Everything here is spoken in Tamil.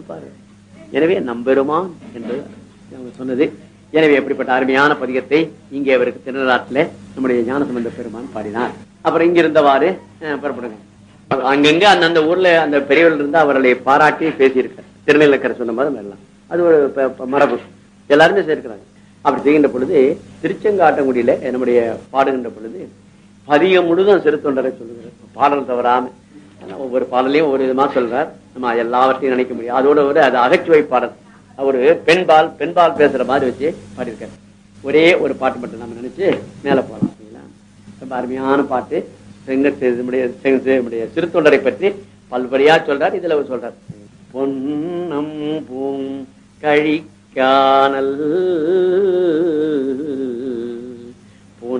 பாரு எனவே நம்பெருமான் என்பது அவங்க சொன்னது எனவே எப்படிப்பட்ட அருமையான பதிகத்தை இங்கே அவருக்கு திருநள்ளாற்றில் நம்முடைய ஞானசம்பந்த பெருமான் பாடினார் அப்புறம் இங்க இருந்தவாறு அஹ், புறப்படுங்க அங்கங்க அந்தந்த ஊர்ல அந்த பெரியவர்கள் இருந்து அவர்களை பாராட்டி பேசியிருக்கார் திருநெல்வேக்கரை சொன்ன மாதிரி எல்லாம் அது ஒரு ப- ப- மரபு எல்லாருமே சேர்க்கிறாங்க அப்படி செய்கின்ற பொழுது திருச்செங்காட்டங்குடியில நம்முடைய பாடுகின்ற பொழுது பதிகம் முழுதும் சிறு தொண்டரை சொல்லுகிறார் பாடல் தவறாம ஆனா ஒவ்வொரு பாடலையும் ஒவ்வொரு விதமா சொல்றார் நம்ம எல்லாவற்றையும் நினைக்க முடியும் அதோட ஒரு அது அகச்சுவை பாடல் ஒரு பெண்பால் பெண்பால் பேசுற மாதிரி வச்சு பாடியிருக்காரு ஒரே ஒரு பாட்டு மட்டும் நம்ம நினைச்சு மேல போலாம் சரிங்களா? ரொம்ப அருமையான பாட்டு செங்கட் நம்முடைய செங்க- நம்முடைய சிறு தொண்டரை பற்றி பல்வழியா சொல்றார் இதுல அவர் சொல்றார் பொன்னம் பூங் கழிக்கானல்